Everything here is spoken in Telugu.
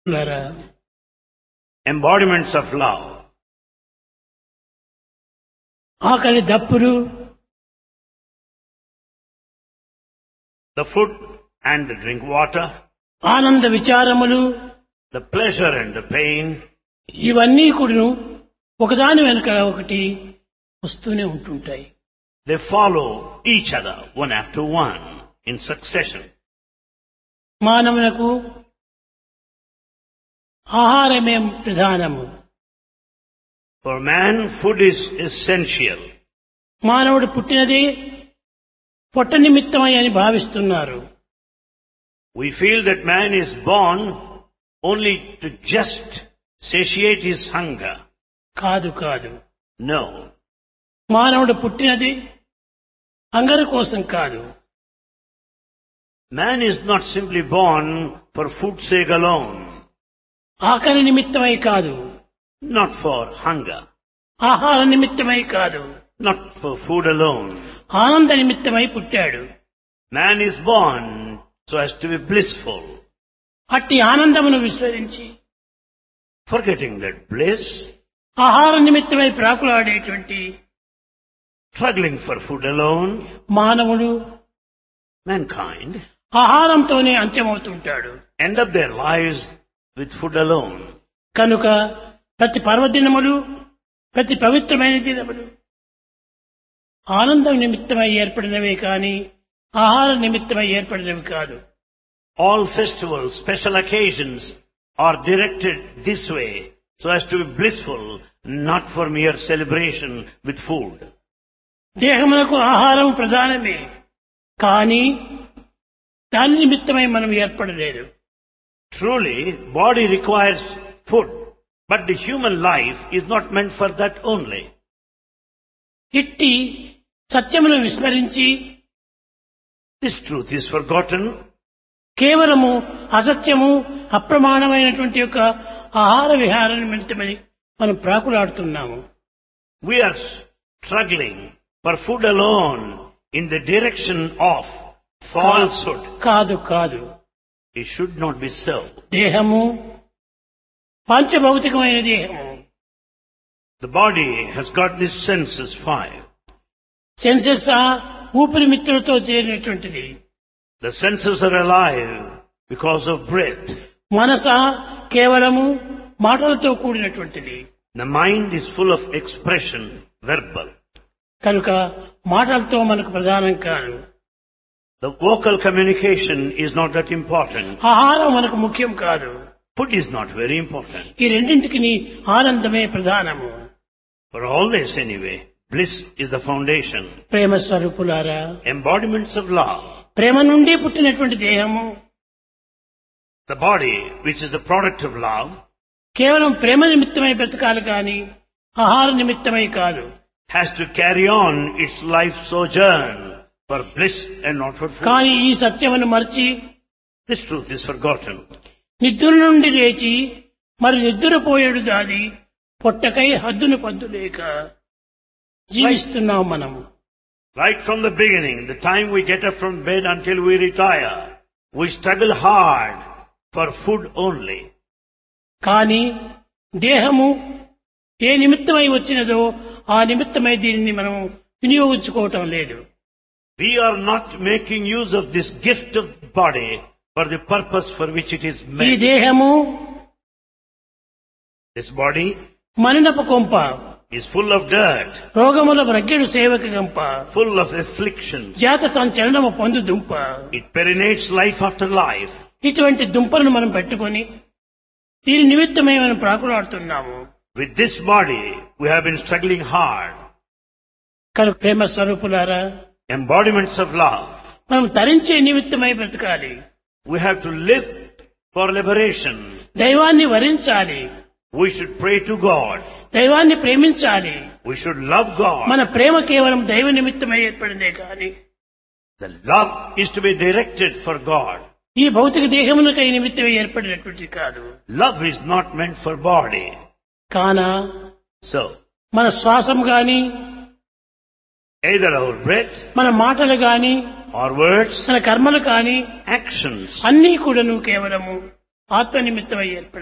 మిత్రులారా, embodiments of love. ఆకలి దప్పులు The food and the drink water, ఆనంద విచారములు the pleasure and the pain, ఇవన్నీ కూడాను ఒకదాని వెనుక ఒకటి వస్తూనే ఉంటుంటాయి they follow each other one after one in succession. మానవునకు ఆహారమే ప్రధానము For man, food is essential. మానవుడు పుట్టినదే పొట్ట నిమిత్తమై అని భావిస్తున్నారు We feel that man is born only to just satiate his hunger. కాదు కాదు No. మానవుడు పుట్టినది అంగర కోసం కాదు Man is not simply born for food's sake alone, ఆకలి నిమిత్తమై కాదు not for hunger, ఆహార నిమిత్తమై కాదు not for food alone. ఆనంద నిమిత్తమై పుట్టాడు Man is born so as to be blissful, అట్టి ఆనందమును విస్మరించి forgetting that bliss, ఆహార నిమిత్తమై ప్రాకులాడేటువంటి struggling for food alone, మానవుడు mankind ఆహారంతోనే అంత్యమవుతుంటాడు end up their lives with food alone. కనుక ప్రతి పర్వదినములు ప్రతి పవిత్రమైన దినములు ఆనందం నిమిత్తమై ఏర్పడినవే కాని ఆహార నిమిత్తమై ఏర్పడినవి కాదు All festivals, special occasions are directed this way so as to be blissful, not for mere celebration with food. దేహమునకు ఆహారం ప్రధానమే కానీ దాని నిమిత్తమై మనం ఏర్పడలేదు Truly, body requires food, but the human life is not meant for that only. ఇట్టి సత్యమును విస్మరించి This truth is forgotten. కేవలము అసత్యము అప్రమాణమైనటువంటి యొక్క ఆహార విహార నిమిత్తమని మనం ప్రాకులాడుతున్నాము We are struggling for food alone in the direction of falsehood. కాదు కాదు It should not be so. దేహము పంచభౌతికమైన దేహము The body has got these senses five. Senses ఊపిరి మిత్రులతో చేరినటువంటిది The senses are alive because of breath. మనస కేవలము మాటలతో కూడినటువంటిది The mind is full of expression, verbal. కనుక మాటలతో మనకు ప్రధానం కాదు The vocal communication is not that important. ఆహారం మనకు ముఖ్యం కాదు Food is not very important. ఈ రెండింటికి ఆనందమే ప్రధానము For all this anyway, bliss is the foundation. ప్రేమ స్వరూపులారా Embodiments of love. ప్రేమ నుండి పుట్టినటువంటి దేహము The body, which is the product of love, కేవలం ప్రేమ నిమిత్తమై బ్రతకాలి కాని ఆహార నిమిత్తమై కాదు has to carry on its life sojourn for bliss and not for food. కానీ ఈ సత్యమును మర్చి This truth is forgotten. నిద్ర నుండి లేచి మరి నిద్రపోయేడు దాది పొట్టకై హద్దును పద్దు లేక జీవిస్తున్నాం మనము Right from the beginning, the time we get up from bed until we retire, we struggle hard for food only. కానీ దేహము ఏ నిమిత్తమై వచ్చినదో ఆ నిమిత్తమై దీనిని మనం వినియోగించుకోవటం లేదు We are not making use of this gift of the body for the purpose for which it is ఈ made. దేహము This body మనినపు కొంప is full of dirt, రోగముల వ్రగ్గెడు సేవక గంప full of afflictions. జాత సంచలనము పొందు దుంప It perinates life after life. ఇటువంటి దుంపలను మనం పెట్టుకొని దీని నిమిత్తమై మనం ప్రాకులాడుతున్నాము With this body, we have been struggling hard. కనుక ప్రేమ స్వరూపులారా Embodiments of love. మనం తరించే నిమిత్తమై బ్రతకాలి We have to live for liberation. దైవాన్ని వరించాలి We should pray to God. దైవాన్ని ప్రేమించాలి We should love God. మన ప్రేమ కేవలం దైవ నిమిత్తమై ఏర్పడిందే కానీ The love is to be directed for God. ఈ భౌతిక దేహమునకై నిమిత్తమై ఏర్పడినటువంటిది కాదు Love is not meant for body. కాన So, మన శ్వాసం గాని either our breath, మన మాటలు గాని our words, మన కర్మలు కాని actions అన్నీ కూడాను కేవలము ఆత్మ నిమిత్తమై ఏర్పడింది